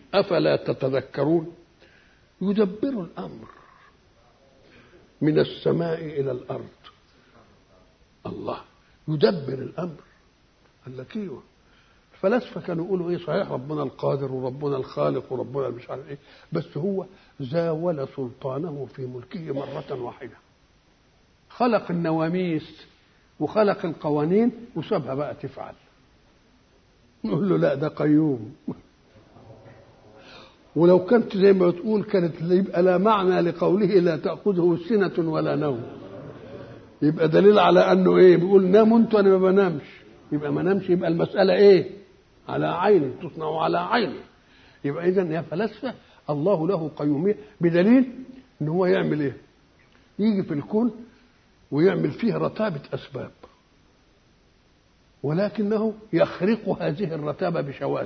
افلا تتذكرون يدبر الامر من السماء الى الارض الله يدبر الامر قال لك ايوه الفلاسفه كانوا يقولوا ايه صحيح ربنا القادر وربنا الخالق وربنا مش عارف ايه بس هو زاول سلطانه في ملكه مره واحده خلق النواميس وخلق القوانين وسابها بقى تفعل نقول له لا ده قيوم ولو كانت زي ما تقول كانت يبقى لا معنى لقوله لا تأخذه سنة ولا نوم يبقى دليل على انه ايه بيقول ناموا انتوا انا ما بنامش يبقى ما نامش يبقى المسألة ايه على عيني تصنع على عيني يبقى اذا يا فلاسفة الله له قيومية بدليل ان هو يعمل ايه يجي في الكون ويعمل فيه رتابة أسباب ولكنه يخرق هذه الرتابة بشواذ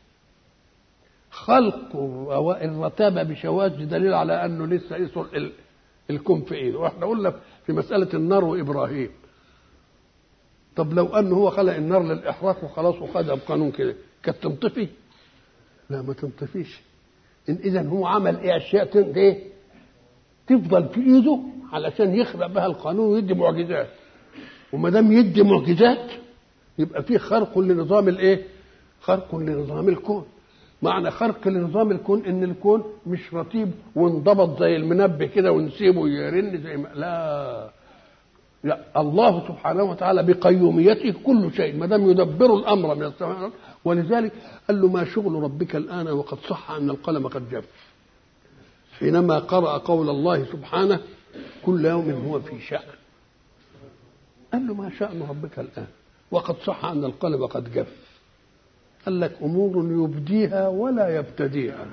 خلق الرتابة بشواذ دليل على أنه لسه يصل الكون في إيده وإحنا قلنا في مسألة النار وإبراهيم طب لو أنه هو خلق النار للإحراق وخلاص وخدها بقانون كده كانت تنطفي لا ما تنطفيش إن إذا هو عمل إيه أشياء إيه تفضل في إيده علشان يخلق بها القانون ويدي معجزات وما دام يدي معجزات يبقى في خرق لنظام الايه؟ خرق لنظام الكون معنى خرق لنظام الكون ان الكون مش رتيب وانضبط زي المنبه كده ونسيبه يرن زي ما لا لا الله سبحانه وتعالى بقيوميته كل شيء ما دام يدبر الامر من السماء ولذلك قال له ما شغل ربك الان وقد صح ان القلم قد جف حينما قرأ قول الله سبحانه كل يوم هو في شأن قال له ما شأن ربك الآن وقد صح أن القلب قد جف قال لك أمور يبديها ولا يبتديها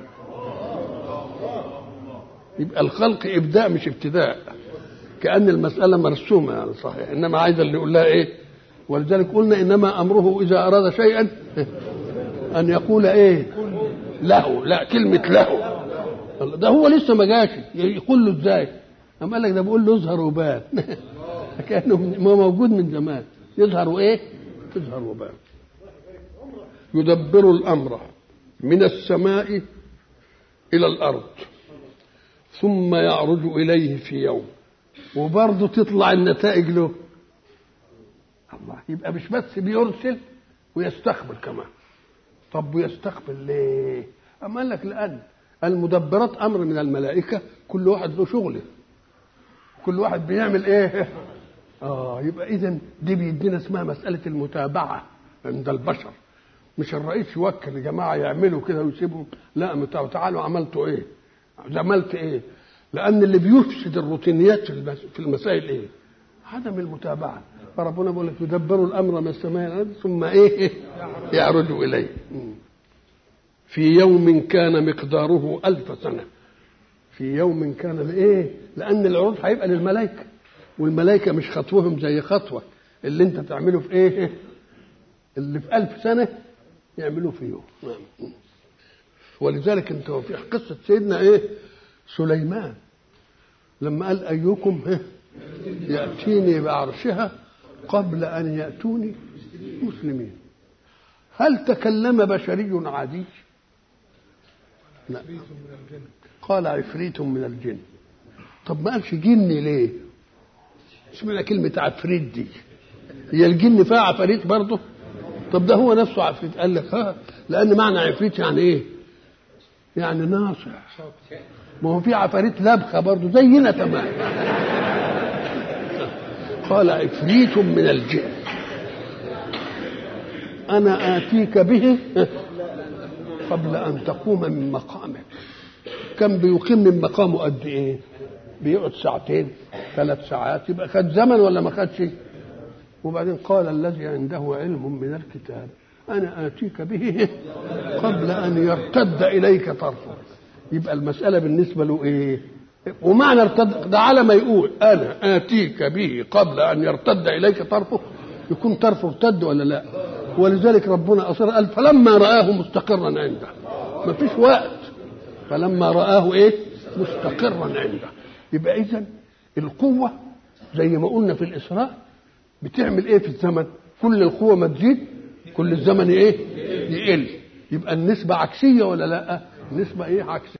يبقى الخلق إبداء مش ابتداء كأن المسألة مرسومة يعني صحيح إنما عايز اللي يقول لها إيه ولذلك قلنا إنما أمره إذا أراد شيئا أن يقول إيه له لا كلمة له ده هو لسه ما جاش يقول له ازاي أما قال لك ده بقول له يظهر وبان كانه ما موجود من زمان يظهر وايه يظهر وبان يدبر الامر من السماء الى الارض ثم يعرج اليه في يوم وبرضه تطلع النتائج له الله يبقى مش بس بيرسل ويستقبل كمان طب ويستقبل ليه؟ أما قال لك لأن المدبرات امر من الملائكه كل واحد له شغله كل واحد بيعمل ايه اه يبقى اذا دي بيدينا اسمها مساله المتابعه عند البشر مش الرئيس يوكل جماعه يعملوا كده ويسيبهم لا تعالوا عملتوا ايه عملت ايه لان اللي بيفسد الروتينيات في المسائل ايه عدم المتابعه فربنا بيقول لك يدبروا الامر من السماء ثم ايه يعرجوا اليه في يوم كان مقداره ألف سنة في يوم كان ايه لأن العروض هيبقى للملائكة والملائكة مش خطوهم زي خطوة اللي انت تعمله في ايه اللي في ألف سنة يعملوه في يوم ولذلك انت في قصة سيدنا ايه سليمان لما قال أيكم إيه؟ يأتيني بعرشها قبل أن يأتوني مسلمين هل تكلم بشري عادي لا قال عفريت من الجن طب ما قالش جني ليه اسمها كلمة عفريت دي هي الجن فيها عفاريت برضه طب ده هو نفسه عفريت قال لك ها لأن معنى عفريت يعني إيه يعني ناصح ما هو في عفاريت لبخة برضه زينا تمام قال عفريت من الجن أنا آتيك به قبل أن تقوم من مقامك كان بيقيم من مقامه قد إيه بيقعد ساعتين ثلاث ساعات يبقى خد زمن ولا ما خدش وبعدين قال الذي عنده علم من الكتاب أنا آتيك به قبل أن يرتد إليك طرفه يبقى المسألة بالنسبة له إيه ومعنى ارتد ده على ما يقول أنا آتيك به قبل أن يرتد إليك طرفه يكون طرفه ارتد ولا لا ولذلك ربنا أصر قال فلما رآه مستقرا عنده ما فيش وقت فلما رآه إيه مستقرا عنده يبقى إذا القوة زي ما قلنا في الإسراء بتعمل إيه في الزمن كل القوة ما تزيد كل الزمن إيه يقل يبقى النسبة عكسية ولا لا نسبة إيه عكس